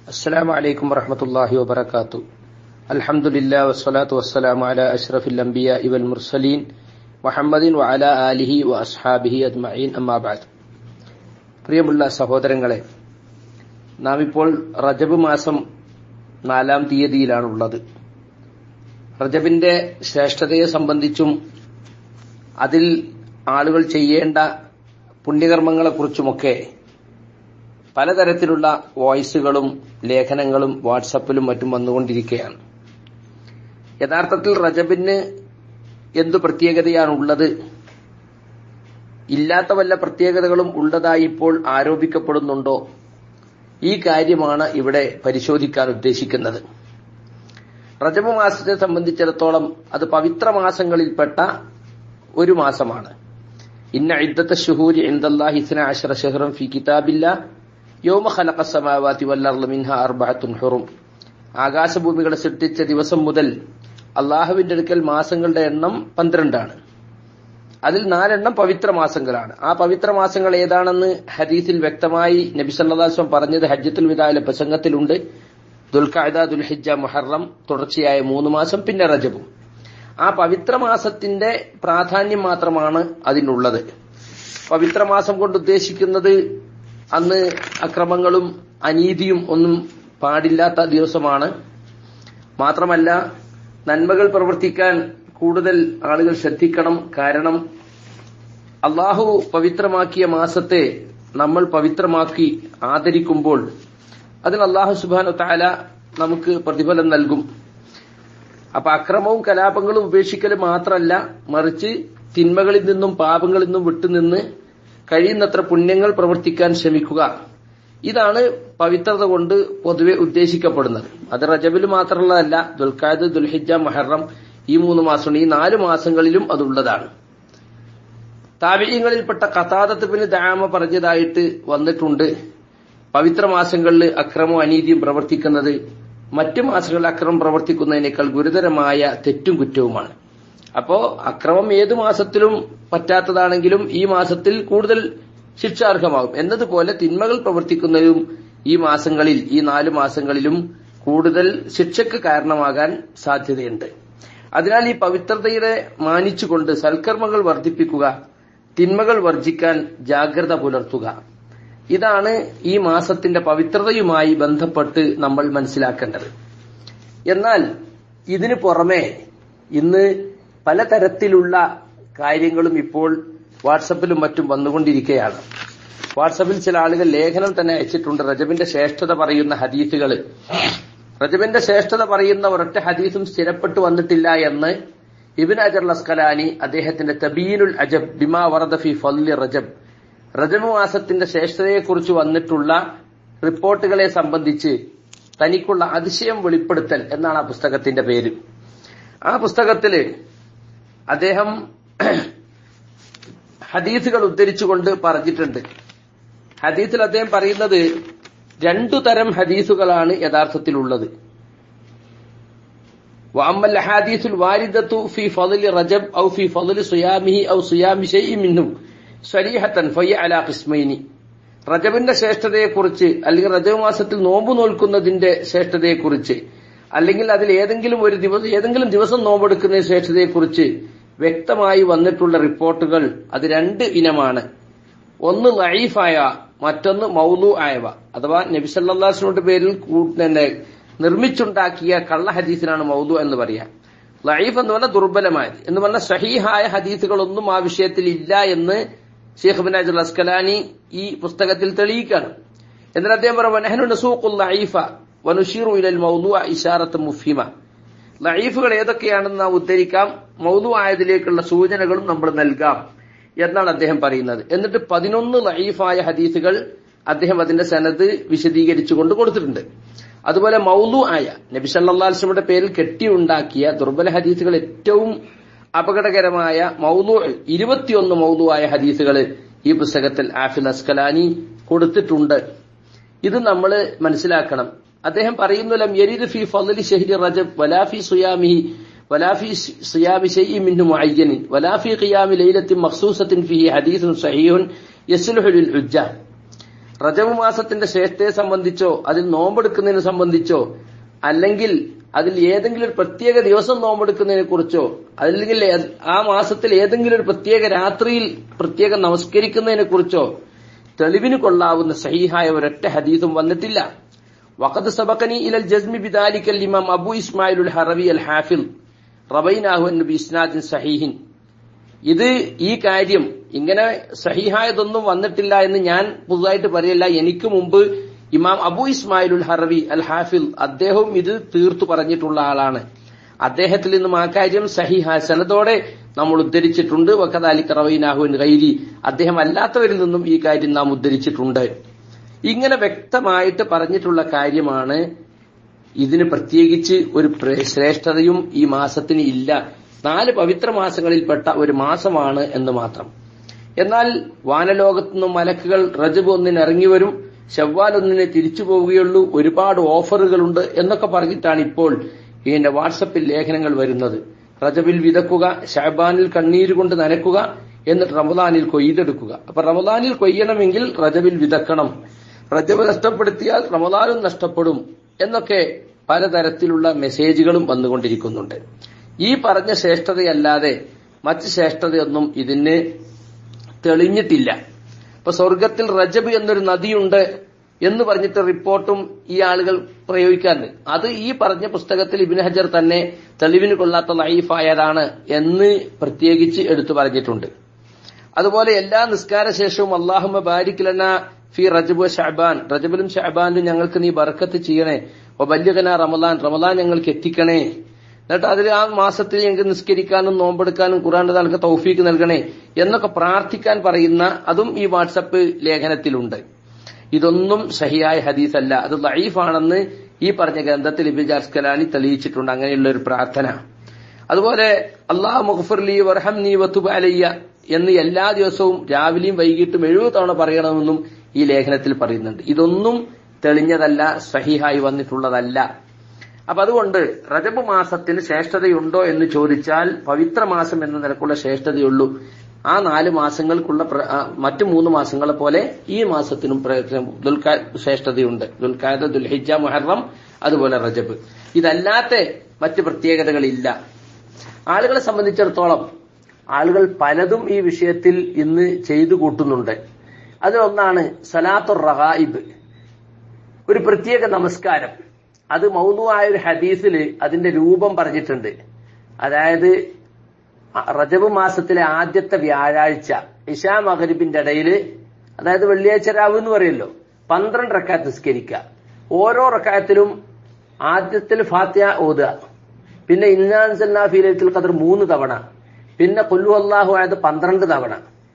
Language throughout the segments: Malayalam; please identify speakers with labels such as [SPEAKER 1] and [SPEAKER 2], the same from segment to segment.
[SPEAKER 1] السلام عليكم ورحمة الله وبركاته الحمد لله والصلاة والسلام على أشرف الأنبياء والمرسلين محمد وعلى آله وأصحابه أجمعين أما بعد പ്രിയമുള്ള സഹോദരങ്ങളെ നാം ഇപ്പോൾ റജബ് മാസം നാലാം തീയതിയിലാണുള്ളത് റജബിന്റെ ശ്രേഷ്ഠതയെ സംബന്ധിച്ചും അതിൽ ആളുകൾ ചെയ്യേണ്ട പുണ്യകർമ്മങ്ങളെക്കുറിച്ചുമൊക്കെ പലതരത്തിലുള്ള വോയിസുകളും ലേഖനങ്ങളും വാട്സപ്പിലും മറ്റും വന്നുകൊണ്ടിരിക്കുകയാണ് യഥാർത്ഥത്തിൽ റജബിന് എന്തു പ്രത്യേകതയാണുള്ളത് ഇല്ലാത്ത വല്ല പ്രത്യേകതകളും ഉള്ളതായി ഇപ്പോൾ ആരോപിക്കപ്പെടുന്നുണ്ടോ ഈ കാര്യമാണ് ഇവിടെ പരിശോധിക്കാൻ ഉദ്ദേശിക്കുന്നത് റജബ് മാസത്തെ സംബന്ധിച്ചിടത്തോളം അത് പവിത്ര മാസങ്ങളിൽപ്പെട്ട ഒരു മാസമാണ് ഇന്ന ഇദ്ദത്തെ ഷുഹൂരി ഇന്ദല്ലാഹി ഇസ്ന അഷറ ഷഹ്റം ഫി കിതാബില്ല യോമ ഖലഖ സമാവാതി വല്ലർള മിൻഹ അർബഅത്തുൻ ഹുറും ആകാശഭൂമികളെ സൃഷ്ടിച്ച ദിവസം മുതൽ അള്ളാഹുവിന്റെ അടുക്കൽ മാസങ്ങളുടെ എണ്ണം പന്ത്രണ്ടാണ് അതിൽ നാലെണ്ണം പവിത്ര മാസങ്ങളാണ് ആ പവിത്ര മാസങ്ങൾ ഏതാണെന്ന് ഹദീസിൽ വ്യക്തമായി നബി സല്ലാസ്വം പറഞ്ഞത് ഹജ്ജത്തുൽ വിദായിലെ പ്രസംഗത്തിലുണ്ട് ദുൽഖാദ ദുൽഹിജ മുഹറം തുടർച്ചയായ മൂന്ന് മാസം പിന്നെ റജബും ആ പവിത്ര മാസത്തിന്റെ പ്രാധാന്യം മാത്രമാണ് അതിനുള്ളത് പവിത്ര മാസം കൊണ്ട് ഉദ്ദേശിക്കുന്നത് അന്ന് അക്രമങ്ങളും അനീതിയും ഒന്നും പാടില്ലാത്ത ദിവസമാണ് മാത്രമല്ല നന്മകൾ പ്രവർത്തിക്കാൻ കൂടുതൽ ആളുകൾ ശ്രദ്ധിക്കണം കാരണം അള്ളാഹു പവിത്രമാക്കിയ മാസത്തെ നമ്മൾ പവിത്രമാക്കി ആദരിക്കുമ്പോൾ അതിന് അള്ളാഹു സുബാനു താല നമുക്ക് പ്രതിഫലം നൽകും അപ്പൊ അക്രമവും കലാപങ്ങളും ഉപേക്ഷിക്കൽ മാത്രമല്ല മറിച്ച് തിന്മകളിൽ നിന്നും പാപങ്ങളിൽ നിന്നും വിട്ടുനിന്ന് കഴിയുന്നത്ര പുണ്യങ്ങൾ പ്രവർത്തിക്കാൻ ശ്രമിക്കുക ഇതാണ് പവിത്രത കൊണ്ട് പൊതുവെ ഉദ്ദേശിക്കപ്പെടുന്നത് അത് റജബിൽ മാത്രമുള്ളതല്ല ദുൽഖാദ് ദുൽഹിജ മഹറം ഈ മൂന്ന് മാസമാണ് ഈ നാല് മാസങ്ങളിലും അതുള്ളതാണ് താപര്യങ്ങളിൽപ്പെട്ട കഥാതത്വത്തിന് ദാമ പറഞ്ഞതായിട്ട് വന്നിട്ടുണ്ട് പവിത്ര മാസങ്ങളിൽ അക്രമവും അനീതിയും പ്രവർത്തിക്കുന്നത് മറ്റു മാസങ്ങളിൽ അക്രമം പ്രവർത്തിക്കുന്നതിനേക്കാൾ ഗുരുതരമായ തെറ്റും കുറ്റവുമാണ് അപ്പോ അക്രമം ഏതു മാസത്തിലും പറ്റാത്തതാണെങ്കിലും ഈ മാസത്തിൽ കൂടുതൽ ശിക്ഷാർഹമാകും എന്നതുപോലെ തിന്മകൾ പ്രവർത്തിക്കുന്നതും ഈ മാസങ്ങളിൽ ഈ നാല് മാസങ്ങളിലും കൂടുതൽ ശിക്ഷയ്ക്ക് കാരണമാകാൻ സാധ്യതയുണ്ട് അതിനാൽ ഈ പവിത്രതയുടെ മാനിച്ചുകൊണ്ട് സൽക്കർമ്മങ്ങൾ വർദ്ധിപ്പിക്കുക തിന്മകൾ വർജിക്കാൻ ജാഗ്രത പുലർത്തുക ഇതാണ് ഈ മാസത്തിന്റെ പവിത്രതയുമായി ബന്ധപ്പെട്ട് നമ്മൾ മനസ്സിലാക്കേണ്ടത് എന്നാൽ ഇതിനു പുറമെ ഇന്ന് പലതരത്തിലുള്ള കാര്യങ്ങളും ഇപ്പോൾ വാട്സപ്പിലും മറ്റും വന്നുകൊണ്ടിരിക്കുകയാണ് വാട്സപ്പിൽ ചില ആളുകൾ ലേഖനം തന്നെ അയച്ചിട്ടുണ്ട് റജബിന്റെ ശ്രേഷ്ഠത പറയുന്ന ഹദീസുകൾ റജബിന്റെ ശ്രേഷ്ഠത പറയുന്ന ഒരൊറ്റ ഹദീസും സ്ഥിരപ്പെട്ടു വന്നിട്ടില്ല എന്ന് ഇബിൻ അജർ ലസ്കലാനി അദ്ദേഹത്തിന്റെ തബീനുൽ അജബ് ബിമാ വറദ ഫി ഫല്ലി റജബ് റജബ് മാസത്തിന്റെ ശ്രേഷ്ഠതയെക്കുറിച്ച് വന്നിട്ടുള്ള റിപ്പോർട്ടുകളെ സംബന്ധിച്ച് തനിക്കുള്ള അതിശയം വെളിപ്പെടുത്തൽ എന്നാണ് ആ പുസ്തകത്തിന്റെ പേര് ആ പുസ്തകത്തില് അദ്ദേഹം ഹദീസുകൾ ഉദ്ധരിച്ചുകൊണ്ട് പറഞ്ഞിട്ടുണ്ട് ഹദീസിൽ അദ്ദേഹം പറയുന്നത് രണ്ടു തരം ഹദീസുകളാണ് യഥാർത്ഥത്തിലുള്ളത് واما الاحاديث الوارده في فضل رجب او في فضل صيامه او صيام شيء منه صريحه فهي على قسمين റജബിന്റെ ശ്രേഷ്ഠതയെക്കുറിച്ച് അല്ലെങ്കിൽ റജബ് മാസത്തിൽ നോമ്പ് നോൽക്കുന്നതിന്റെ ശ്രേഷ്ഠതയെക്കുറിച്ച് അല്ലെങ്കിൽ അതിൽ ഏതെങ്കിലും ഒരു ദിവസം ഏതെങ്കിലും ദിവസം നോമ്പെടുക്കുന്ന ശ്രേഷ്ഠതയെക്കുറിച്ച് വ്യക്തമായി വന്നിട്ടുള്ള റിപ്പോർട്ടുകൾ അത് രണ്ട് ഇനമാണ് ഒന്ന് ലൈഫായ മറ്റൊന്ന് മൗലു ആയവ അഥവാ നബിസല്ലാസിനോട് പേരിൽ തന്നെ നിർമ്മിച്ചുണ്ടാക്കിയ കള്ള ഹദീസിനാണ് മൗദു എന്ന് പറയാം ലൈഫ് എന്ന് പറഞ്ഞാൽ ദുർബലമായത് എന്ന് പറഞ്ഞാൽ സഹീഹായ ഹദീസുകളൊന്നും ആ വിഷയത്തിൽ ഇല്ല എന്ന് ഷെയ്ഖ് ബിൻ അജുൽ അസ്കലാനി ഈ പുസ്തകത്തിൽ തെളിയിക്കാണ് എന്നിട്ട് അദ്ദേഹം പറയാം മുഫിമ ലൈഫുകൾ ഏതൊക്കെയാണെന്ന് നാം ഉദ്ധരിക്കാം മൗദു ആയതിലേക്കുള്ള സൂചനകളും നമ്മൾ നൽകാം എന്നാണ് അദ്ദേഹം പറയുന്നത് എന്നിട്ട് പതിനൊന്ന് ലൈഫായ ഹദീസുകൾ അദ്ദേഹം അതിന്റെ സനത് വിശദീകരിച്ചുകൊണ്ട് കൊടുത്തിട്ടുണ്ട് അതുപോലെ മൗലു ആയ നബി സല്ലാസ്ലമിയുടെ പേരിൽ കെട്ടിയുണ്ടാക്കിയ ദുർബല ഹദീസുകൾ ഏറ്റവും അപകടകരമായ മൗലു ഇരുപത്തിയൊന്ന് മൗലു ആയ ഹദീസുകൾ ഈ പുസ്തകത്തിൽ ആഫിൽ അസ്കലാനി കൊടുത്തിട്ടുണ്ട് ഇത് നമ്മൾ മനസ്സിലാക്കണം അദ്ദേഹം പറയുന്നു യരീദ് ഫി ഫضل ഷഹരി റജബ് വലാഫി സുയാമിഹി ولا في صيام شيء منه معين ولا في قيام ليلة مخصوصة فيه حديث صحيح يصلح للحجة റജബ് മാസത്തിന്റെ ശ്രേഷ്ഠയെ സംബന്ധിച്ചോ അതിൽ നോമ്പെടുക്കുന്നതിനെ സംബന്ധിച്ചോ അല്ലെങ്കിൽ അതിൽ ഏതെങ്കിലും ഒരു പ്രത്യേക ദിവസം നോമ്പെടുക്കുന്നതിനെ കുറിച്ചോ അല്ലെങ്കിൽ ആ മാസത്തിൽ ഏതെങ്കിലും ഒരു പ്രത്യേക രാത്രിയിൽ പ്രത്യേകം നമസ്കരിക്കുന്നതിനെ കുറിച്ചോ തെളിവിന് കൊള്ളാവുന്ന സഹിഹായ ഒരൊറ്റ ഹദീസും വന്നിട്ടില്ല വഖദ് സബഖനി ഇലൽ ജസ്മി ബിദാലിക്കൽ ഇമാം അബു ഇസ്മായിലുൽ ഹറവി അൽ ഹാഫിൽ റബൈനാഹു ബി ഇസ്നാദിൻ സഹീഹിൻ ഇത് ഈ കാര്യം ഇങ്ങനെ സഹിഹായതൊന്നും വന്നിട്ടില്ല എന്ന് ഞാൻ പുതുതായിട്ട് പറയല്ല എനിക്ക് മുമ്പ് ഇമാം അബു ഇസ്മായിലുൽ ഹറവി അൽ ഹാഫിൽ അദ്ദേഹവും ഇത് തീർത്തു പറഞ്ഞിട്ടുള്ള ആളാണ് അദ്ദേഹത്തിൽ നിന്നും ആ കാര്യം സഹിഹ സനതോടെ നമ്മൾ ഉദ്ധരിച്ചിട്ടുണ്ട് വക്കതാലിക്ക് റവൈനാഹുവിൻ ഗൈരി അദ്ദേഹം അല്ലാത്തവരിൽ നിന്നും ഈ കാര്യം നാം ഉദ്ധരിച്ചിട്ടുണ്ട് ഇങ്ങനെ വ്യക്തമായിട്ട് പറഞ്ഞിട്ടുള്ള കാര്യമാണ് ഇതിന് പ്രത്യേകിച്ച് ഒരു ശ്രേഷ്ഠതയും ഈ മാസത്തിന് ഇല്ല നാല് പവിത്ര മാസങ്ങളിൽപ്പെട്ട ഒരു മാസമാണ് എന്ന് മാത്രം എന്നാൽ വാനലോകത്തു നിന്നും മലക്കുകൾ റജബ് ഒന്നിന് ഇറങ്ങി വരും ഷവ്വാൽ ഒന്നിനെ തിരിച്ചു പോവുകയുള്ളൂ ഒരുപാട് ഓഫറുകളുണ്ട് എന്നൊക്കെ പറഞ്ഞിട്ടാണ് ഇപ്പോൾ ഇതിന്റെ വാട്സപ്പിൽ ലേഖനങ്ങൾ വരുന്നത് റജബിൽ വിതക്കുക ഷഹബാനിൽ കണ്ണീര് കൊണ്ട് നനക്കുക എന്നിട്ട് റമദാനിൽ കൊയ്തെടുക്കുക അപ്പൊ റമദാനിൽ കൊയ്യണമെങ്കിൽ റജബിൽ വിതക്കണം റജബ് നഷ്ടപ്പെടുത്തിയാൽ റമദാനും നഷ്ടപ്പെടും എന്നൊക്കെ പലതരത്തിലുള്ള മെസ്സേജുകളും വന്നുകൊണ്ടിരിക്കുന്നുണ്ട് ഈ പറഞ്ഞ ശ്രേഷ്ഠതയല്ലാതെ മറ്റ് ശ്രേഷ്ഠതയൊന്നും ഇതിന് തെളിഞ്ഞിട്ടില്ല ഇപ്പൊ സ്വർഗത്തിൽ റജബ് എന്നൊരു നദിയുണ്ട് എന്ന് പറഞ്ഞിട്ട് റിപ്പോർട്ടും ഈ ആളുകൾ പ്രയോഗിക്കാറുണ്ട് അത് ഈ പറഞ്ഞ പുസ്തകത്തിൽ ഇബിൻ ഹജർ തന്നെ തെളിവിന് കൊള്ളാത്ത ലൈഫായതാണ് എന്ന് പ്രത്യേകിച്ച് എടുത്തു പറഞ്ഞിട്ടുണ്ട് അതുപോലെ എല്ലാ നിസ്കാര ശേഷവും അള്ളാഹുമ ബാരിക്കലന ഫി റജബ് ഷഹബാൻ റജബിലും ഷഹബാനിലും ഞങ്ങൾക്ക് നീ ബർക്കത്ത് ചെയ്യണേ ഓ ബല്യകന റമദാൻ റമദാൻ ഞങ്ങൾക്ക് എത്തിക്കണേ എന്നിട്ട് അതിൽ ആ മാസത്തിൽ ഞങ്ങൾക്ക് നിസ്കരിക്കാനും നോമ്പെടുക്കാനും ഖുറാൻ നൽക തൗഫീക്ക് നൽകണേ എന്നൊക്കെ പ്രാർത്ഥിക്കാൻ പറയുന്ന അതും ഈ വാട്സപ്പ് ലേഖനത്തിലുണ്ട് ഇതൊന്നും സഹിയായ ഹദീസല്ല അത് ലൈഫാണെന്ന് ഈ പറഞ്ഞ ഗ്രന്ഥത്തിൽ ഇബിജാസ് കലാനി തെളിയിച്ചിട്ടുണ്ട് അങ്ങനെയുള്ള ഒരു പ്രാർത്ഥന അതുപോലെ അള്ളാഹ് മുഖഫർലി വർഹം നീ വത്തുബ അലയ്യ എന്ന് എല്ലാ ദിവസവും രാവിലെയും വൈകിട്ടും എഴുപത് തവണ പറയണമെന്നും ഈ ലേഖനത്തിൽ പറയുന്നുണ്ട് ഇതൊന്നും തെളിഞ്ഞതല്ല സഹിഹായി വന്നിട്ടുള്ളതല്ല അപ്പൊ അതുകൊണ്ട് റജബ് മാസത്തിന് ശ്രേഷ്ഠതയുണ്ടോ എന്ന് ചോദിച്ചാൽ പവിത്ര മാസം എന്ന നിലക്കുള്ള ശ്രേഷ്ഠതയുള്ളൂ ആ നാല് മാസങ്ങൾക്കുള്ള മറ്റു മൂന്ന് മാസങ്ങളെ പോലെ ഈ മാസത്തിനും ശ്രേഷ്ഠതയുണ്ട് ദുൽഖാദ ദുൽഹിജ മുഹറം അതുപോലെ റജബ് ഇതല്ലാത്ത മറ്റ് പ്രത്യേകതകളില്ല ആളുകളെ സംബന്ധിച്ചിടത്തോളം ആളുകൾ പലതും ഈ വിഷയത്തിൽ ഇന്ന് ചെയ്തു കൂട്ടുന്നുണ്ട് അതിലൊന്നാണ് സലാത്തുർ റഹായിബ് ഒരു പ്രത്യേക നമസ്കാരം അത് മൗനുവായ ഒരു ഹദീസിൽ അതിന്റെ രൂപം പറഞ്ഞിട്ടുണ്ട് അതായത് റജബ് മാസത്തിലെ ആദ്യത്തെ വ്യാഴാഴ്ച ഇഷാ മകരിബിന്റെ ഇടയിൽ അതായത് വെള്ളിയാഴ്ച രാവ് എന്ന് പറയല്ലോ പന്ത്രണ്ട് റക്കാത്ത് നിസ്കരിക്കുക ഓരോ റക്കായത്തിലും ആദ്യത്തിൽ ഫാത്തിയ ഓതുക പിന്നെ ഇന്നാൻസല്ലാ ഫീലത്തിൽ ഖദർ മൂന്ന് തവണ പിന്നെ കൊല്ലു അള്ളാഹു ആയത് പന്ത്രണ്ട് തവണ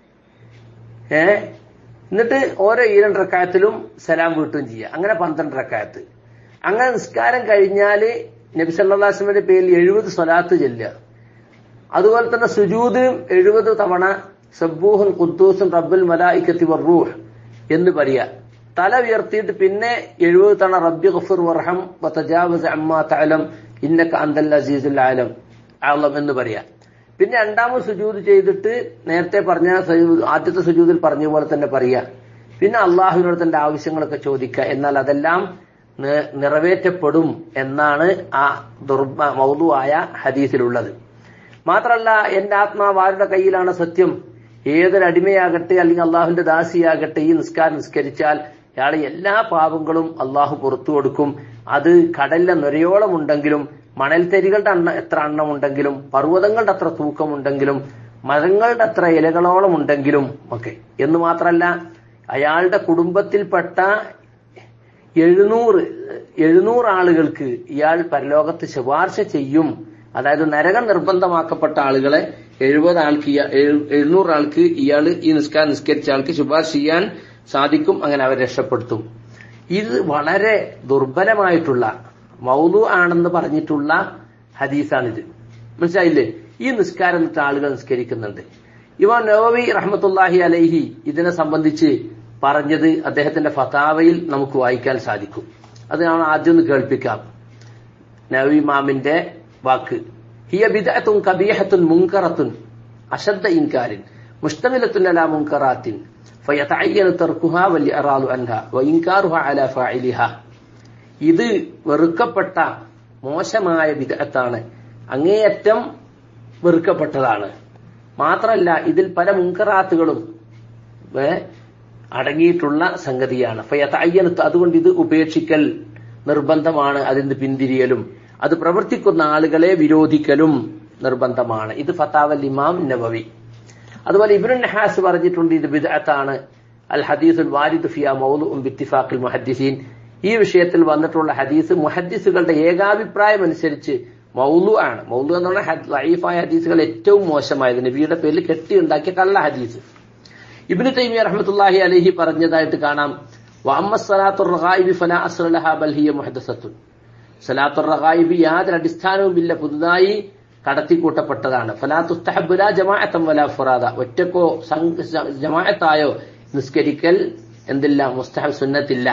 [SPEAKER 1] ഏ എന്നിട്ട് ഓരോ ഈ രണ്ട് റക്കായത്തിലും സലാം വീട്ടുകയും ചെയ്യുക അങ്ങനെ പന്ത്രണ്ട് റക്കായത്ത് അങ്ങനെ നിസ്കാരം കഴിഞ്ഞാല് നബി സല്ലാസ്ലമിന്റെ പേരിൽ എഴുപത് സ്വലാത്ത് ചെല്ലുക അതുപോലെ തന്നെ സുജൂദിനും എഴുപത് തവണ സബ്ബൂഹുൻ ഖുദ്ദൂസും റബ്ബുൽ മലായിക്കത്തി വർറൂഹ് എന്ന് പറയാ തല ഉയർത്തിയിട്ട് പിന്നെ എഴുപത് തവണ റബ്ബി ഗഫുർ വർഹം വതജാവസ് അമ്മാ തഅലം ഇന്നക അന്തൽ അസീസുൽ ആലം ആലം എന്ന് പറയാ പിന്നെ രണ്ടാമത് സുജൂദ് ചെയ്തിട്ട് നേരത്തെ പറഞ്ഞ ആദ്യത്തെ സുജൂദിൽ പറഞ്ഞ പോലെ തന്നെ പറയാ പിന്നെ അള്ളാഹുവിനോട് തന്റെ ആവശ്യങ്ങളൊക്കെ ചോദിക്കുക എന്നാൽ അതെല്ലാം നിറവേറ്റപ്പെടും എന്നാണ് ആ ദുർബ മൗതുവായ ഹദീസിലുള്ളത് മാത്രല്ല എന്റെ ആത്മാവ് ആരുടെ കയ്യിലാണ് സത്യം ഏതൊരു അടിമയാകട്ടെ അല്ലെങ്കിൽ അള്ളാഹുവിന്റെ ദാസിയാകട്ടെ ഈ നിസ്കാരം നിസ്കരിച്ചാൽ ഇയാളെ എല്ലാ പാപങ്ങളും അള്ളാഹു പുറത്തു കൊടുക്കും അത് കടലിലെ നൊരയോളം ഉണ്ടെങ്കിലും മണൽത്തരികളുടെ അണ്ണ എത്ര എണ്ണം ഉണ്ടെങ്കിലും പർവ്വതങ്ങളുടെ അത്ര തൂക്കമുണ്ടെങ്കിലും മരങ്ങളുടെ അത്ര ഇലകളോളം ഉണ്ടെങ്കിലും ഒക്കെ എന്ന് മാത്രമല്ല അയാളുടെ കുടുംബത്തിൽപ്പെട്ട എഴുന്നൂറ് എഴുന്നൂറ് ആളുകൾക്ക് ഇയാൾ പരലോകത്ത് ശുപാർശ ചെയ്യും അതായത് നരകം നിർബന്ധമാക്കപ്പെട്ട ആളുകളെ എഴുപത് ആൾക്ക് എഴുന്നൂറ് ആൾക്ക് ഇയാൾ ഈ നിസ്കാരം നിസ്കരിച്ച ആൾക്ക് ശുപാർശ ചെയ്യാൻ സാധിക്കും അങ്ങനെ അവരെ രക്ഷപ്പെടുത്തും ഇത് വളരെ ദുർബലമായിട്ടുള്ള മൗലു ആണെന്ന് പറഞ്ഞിട്ടുള്ള ഹദീസാണിത് മനസ്സിലായില്ലേ ഈ നിസ്കാരം എന്നിട്ട് ആളുകൾ നിസ്കരിക്കുന്നുണ്ട് ഇവ നവവി റഹ്മത്തുല്ലാഹി അലൈഹി ഇതിനെ സംബന്ധിച്ച് പറഞ്ഞത് അദ്ദേഹത്തിന്റെ ഫതാവയിൽ നമുക്ക് വായിക്കാൻ സാധിക്കും അത് ഞാൻ ആദ്യം ഒന്ന് കേൾപ്പിക്കാം നവി മാമിന്റെ വാക്ക് ഹിയ ബിദഅത്തുൻ കബീഹത്തുൻ മുൻകറത്തുൻ അശദ്ദ ഇൻകാരിൻ മുഷ്തമിലത്തുൻ അലാ മുൻകറാത്തിൻ ഫയതഅയ്യന തർക്കുഹ വൽ ഇറാദു അൻഹ വഇൻകാറുഹ അലാ ഫാഇലിഹ ഇത് വെറുക്കപ്പെട്ട മോശമായ വിദഗ്ധാണ് അങ്ങേയറ്റം വെറുക്കപ്പെട്ടതാണ് മാത്രല്ല ഇതിൽ പല മുൻകറാത്തുകളും ഏ, അടങ്ങിയിട്ടുള്ള സംഗതിയാണ് ഫയതഅയ്യനത്ത് അതുകൊണ്ട് ഇത് ഉപേക്ഷിക്കൽ നിർബന്ധമാണ് അതിന് പിന്തിരിയലും അത് പ്രവർത്തിക്കുന്ന ആളുകളെ വിരോധിക്കലും നിർബന്ധമാണ് ഇത് ഫത്താവൽ ഇമാം നബവി അതുപോലെ ഇബ്നു നഹാസ് പറഞ്ഞിട്ടുണ്ട് ഇത് ബിദ്അത്താണ് അൽ ഹദീസുൽ വാരിദ് ഫിയ മൗലുഉം ബിത്തിഫാഖിൽ മുഹദ്ദിസീൻ ഈ വിഷയത്തിൽ വന്നിട്ടുള്ള ഹദീസ് മുഹദ്ദിസുകളുടെ ഏകാഭിപ്രായം അനുസരിച്ച് മൗലു ആണ് മൗലു എന്ന് പറഞ്ഞാൽ ഹദ്- ലഈഫായ ഹദീസുകൾ ഏറ്റവും മോശമായത് നബിയുടെ പേരിൽ കെട്ടിയുണ്ടാക്കിയ കള്ള ഹദീസ് ഇബ്നു തൈമിയ റഹ്മത്തുള്ളാഹി അലൈഹി പറഞ്ഞതായിട്ട് കാണാം വഅമ്മ സ്വലാത്തുർ റഗായിബി ഫലാ അസ്ല ലഹാ ബൽ ഹിയ മുഹദ്ദസത്തുൻ സലാത്തുർ റഗായിബി യാതൊരു അടിസ്ഥാനവുമില്ല പുതുതായി കടത്തിക്കൂട്ടപ്പെട്ടതാണ് ഫലാ തുസ്തഹബ്ബു ലാ ജമാഅത്തൻ വലാ ഫുറാദ ഒറ്റക്കോ സംഘ- ജ- ജമാഅത്തായോ നിസ്കരിക്കൽ എന്തില്ല മുസ്തഹബ് സുന്നത്തില്ല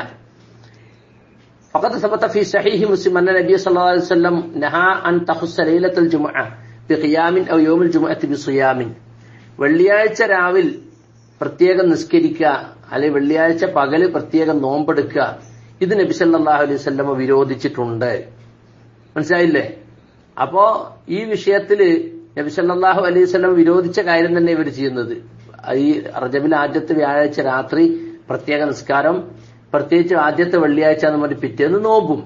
[SPEAKER 1] فقد ثبت في صحيح مسلم أن النبي صلى الله عليه وسلم نهى أن تخص ليلة الجمعة بقيام أو يوم الجمعة بصيام വെള്ളിയാഴ്ച രാവിൽ പ്രത്യേകം നിസ്കരിക്കുക അല്ലെങ്കിൽ വെള്ളിയാഴ്ച പകല് പ്രത്യേകം നോമ്പെടുക്കുക ഇത് നബി സല്ലല്ലാഹു അലൈഹി വസല്ലമ വിരോധിച്ചിട്ടുണ്ട് മനസ്സിലായില്ലേ അപ്പോ ഈ വിഷയത്തില് നബി സല്ലല്ലാഹു അലൈഹി വസല്ലം വിരോധിച്ച കാര്യം തന്നെ ഇവർ ചെയ്യുന്നത് ഈ റജബിൽ ആദ്യത്തെ വ്യാഴാഴ്ച രാത്രി പ്രത്യേക നിസ്കാരം പ്രത്യേകിച്ച് ആദ്യത്തെ വെള്ളിയാഴ്ച എന്ന് പറഞ്ഞ് പിറ്റേന്ന് നോമ്പും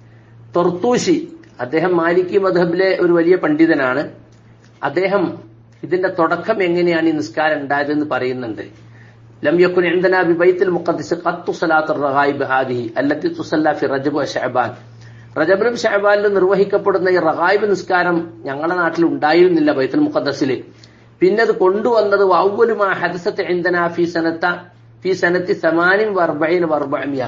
[SPEAKER 1] തൊർത്തൂശി അദ്ദേഹം മാലിക്കി മധബിലെ ഒരു വലിയ പണ്ഡിതനാണ് അദ്ദേഹം ഇതിന്റെ തുടക്കം എങ്ങനെയാണ് ഈ നിസ്കാരം ഉണ്ടായതെന്ന് പറയുന്നുണ്ട് ലം യക്കുൻ عندنا ببيت المقدس قط صلاة الرغائب هذه التي تصلى في رجب وشعبان റജബിലും ഷഹബാനിലും നിർവഹിക്കപ്പെടുന്ന ഈ റഗായിബ് നിസ്കാരം ഞങ്ങളുടെ നാട്ടിൽ ഉണ്ടായിരുന്നില്ല ബൈത്തുൽ മുഖദ്സിൽ പിന്നെ അത് കൊണ്ടുവന്നത് വൗവലുമാ ഹദസത്ത് ഇന്ധന ഫി സനത്ത ഫി സനത്തി സമാനിൻ വർബൈൻ വർബഅമിയ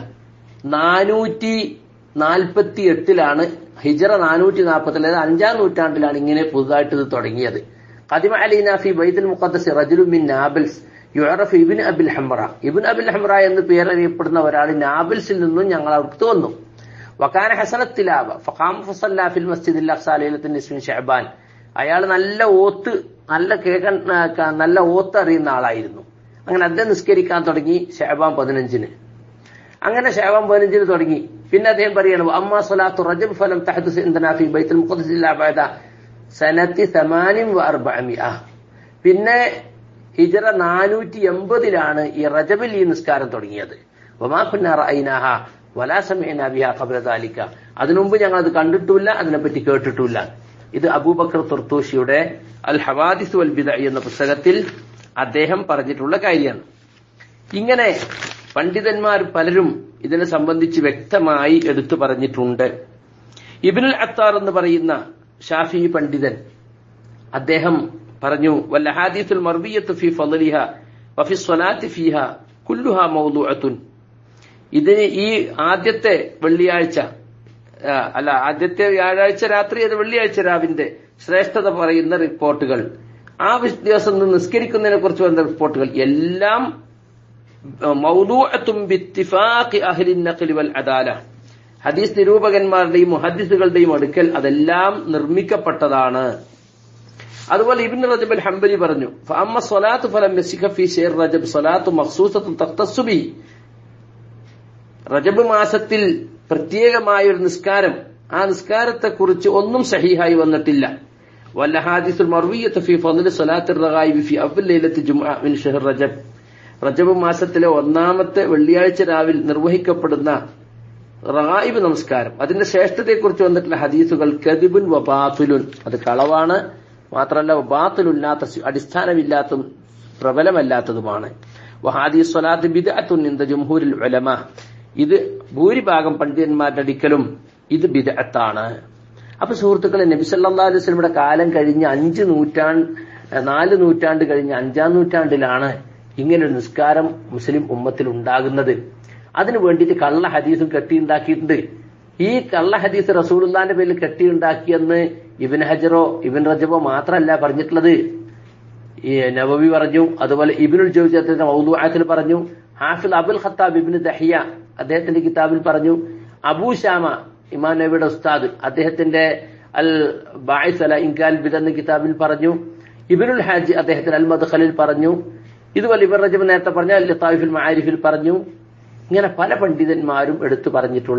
[SPEAKER 1] നാനൂറ്റി നാൽപ്പത്തി എട്ടിലാണ് ഹിജറ നാനൂറ്റി നാൽപ്പത്തി അതായത് അഞ്ചാം നൂറ്റാണ്ടിലാണ് ഇങ്ങനെ പുതുതായിട്ട് ഇത് തുടങ്ങിയത് قدم علينا في بيت المقدس رجل من نابلس യുഅറഫ് ഇബിൻ അബിൽ ഹംറ ഇബിൻ അബിൽ ഹംറ എന്ന് പേരറിയപ്പെടുന്ന ഒരാൾ നാബിൽസിൽ നിന്നും ഞങ്ങൾ അടുത്ത് വന്നു വക്കാന ഹസനത്തിലാവ ഫഖാം ഫസല്ല ഫിൽ മസ്ജിദിൽ അഖ്സ ലൈലത്തുൻ നിസ്ഫിൻ ഷഅബാൻ അയാൾ നല്ല ഓത്ത് നല്ല കേൾക്കാൻ ആ, നല്ല ഓത്ത് അറിയുന്ന ആളായിരുന്നു അങ്ങനെ അദ്ദേഹം നിസ്കരിക്കാൻ തുടങ്ങി ഷഅബാൻ പതിനഞ്ചിന് അങ്ങനെ ഷാബാൻ പതിനഞ്ചിന് തുടങ്ങി പിന്നെ അദ്ദേഹം പറയാണ് അമ്മ സ്വലാത്തു റജബ് ഫലം തഹദുസ് ഇന്ധന ഫി ബൈത്തുൽ മുഖദ്ദസ് ഇല്ലാ ബഅദ സനത്തി സമാനിൻ വ അർബഅമിഅ പിന്നെ ഹിജറ നാനൂറ്റി എൺപതിലാണ് ഈ റജബിൽ ഈ നിസ്കാരം തുടങ്ങിയത് വമാ കുന്നാ റഅയ്നാഹ വലാ സമീഅനാ ബിഹാ ഖബ്ല ദാലിക അതിനുമുമ്പ് ഞങ്ങൾ അത് കണ്ടിട്ടില്ല അതിനെപ്പറ്റി കേട്ടിട്ടില്ല ഇത് അബൂബക്കർ തുർത്തൂഷിയുടെ അൽ ഹവാദിസ് വൽ ബിദ എന്ന പുസ്തകത്തിൽ അദ്ദേഹം പറഞ്ഞിട്ടുള്ള കാര്യമാണ് ഇങ്ങനെ പണ്ഡിതന്മാർ പലരും ഇതിനെ സംബന്ധിച്ച് വ്യക്തമായി എടുത്തു പറഞ്ഞിട്ടുണ്ട് ഇബിനുൽ അത്താർ എന്ന് പറയുന്ന ഷാഫി പണ്ഡിതൻ അദ്ദേഹം പറഞ്ഞു വല്ല ഹാദീസുൽ മർബിയത്ത് ഫി ഫളിഹ വഫി സ്വലാത്തി ഫീഹ കുല്ലുഹ മൗദൂഅത്തുൻ ഇതിന് ഈ ആദ്യത്തെ വെള്ളിയാഴ്ച ആ, അല്ല ആദ്യത്തെ വ്യാഴാഴ്ച രാത്രി അത് വെള്ളിയാഴ്ച രാവിന്റെ ശ്രേഷ്ഠത പറയുന്ന റിപ്പോർട്ടുകൾ ആ വി- ദിവസം നിന്ന് നിസ്കരിക്കുന്നതിനെ കുറിച്ച് വന്ന റിപ്പോർട്ടുകൾ എല്ലാം മൗദൂഅത്തും ബിത്തിഫാഖി അഹ്ലിൻ നഖ്ലി വൽ അദാല ഹദീസ് നിരൂപകന്മാരുടെയും മുഹദ്ദിസുകളുടെയും അടുക്കൽ അതെല്ലാം നിർമ്മിക്കപ്പെട്ടതാണ് അതുപോലെ ഇബ്നു റജബ് അൽ ഹംബലി പറഞ്ഞു ഫഅമ്മ സ്വലാത്തു ഫലം യസിഖ ഫീ ശൈർ റജബ് സ്വലാത്തു മഖ്സൂസത്തുൻ തഖ്തസ്സു ബി റജബ് മാസത്തിൽ പ്രത്യേകമായ ഒരു നിസ്കാരം ആ നിസ്കാരത്തെ കുറിച്ച് ഒന്നും സഹീഹായി വന്നിട്ടില്ല വല്ല ഹാദിസുൽ മർവിയത്ത് ഫി ഫضل സ്വലാത്ത് റഗായിബി ഫി അവൽ ലൈലത്ത് ജുമുഅ മിൻ ഷഹർ റജബ് റജബ് മാസത്തിലെ ഒന്നാമത്തെ വെള്ളിയാഴ്ച രാവിൽ നിർവഹിക്കപ്പെടുന്ന റഗായിബ് നമസ്കാരം അതിന്റെ ശ്രേഷ്ഠതയെക്കുറിച്ച് വന്നിട്ടുള്ള ഹദീസുകൾ കദിബുൻ വബാത്തുലുൻ അത് കളവാണ് മാത്രമല്ല ബാത്തുലില്ലാത്ത അടിസ്ഥാനമില്ലാത്തതും പ്രബലമല്ലാത്തതുമാണ് വഹാദി സ്വലാത്ത് ബിദ്അത്തുൻ ഇന്ദ ജംഹൂരിൽ ഉലമ ഇത് ഭൂരിഭാഗം പണ്ഡിതന്മാരുടെ അടുക്കലും ഇത് ബിദ്അത്താണ് അപ്പൊ സുഹൃത്തുക്കളെ നബി സല്ലല്ലാഹു അലൈഹി വസല്ലമയുടെ കാലം കഴിഞ്ഞ് അഞ്ച് നൂറ്റാണ്ട് നാല് നൂറ്റാണ്ട് കഴിഞ്ഞ് അഞ്ചാം നൂറ്റാണ്ടിലാണ് ഇങ്ങനെ ഒരു നിസ്കാരം മുസ്ലിം ഉമ്മത്തിൽ ഉണ്ടാകുന്നത് അതിനു വേണ്ടിയിട്ട് കള്ള ഹദീസും കെട്ടിയുണ്ടാക്കിയിട്ടുണ്ട് ഈ കള്ള ഹദീസ് റസൂലുള്ളാന്റെ പേരിൽ കെട്ടിയുണ്ടാക്കിയെന്ന് ഇബിൻ ഹജറോ ഇബിൻ റജബോ മാത്രമല്ല പറഞ്ഞിട്ടുള്ളത് ഈ നവവി പറഞ്ഞു അതുപോലെ ഇബിനുൽ ജോജത്തിന്റെ മൗദൂഅത്തിൽ പറഞ്ഞു ഹാഫിൽ അബുൽ ഖത്താബ് ഇബിന് ദഹിയ അദ്ദേഹത്തിന്റെ കിതാബിൽ പറഞ്ഞു അബൂ ഷാമ ഇമാം നബിയുടെ ഉസ്താദ് അദ്ദേഹത്തിന്റെ അൽ ബായിസ് അല ഇൻകാൽ ബിദ് എന്ന കിതാബിൽ പറഞ്ഞു ഇബിനുൽ ഹാജി അദ്ദേഹത്തിന്റെ അൽ മദ്ഖലിൽ പറഞ്ഞു ഇതുപോലെ ഇവർ റജബ് നേരത്തെ പറഞ്ഞ ലത്തായിഫിൽ മാരിഫിൽ പറഞ്ഞു ഇങ്ങനെ പല പണ്ഡിതന്മാരും എടുത്തു പറഞ്ഞിട്ടുള്ള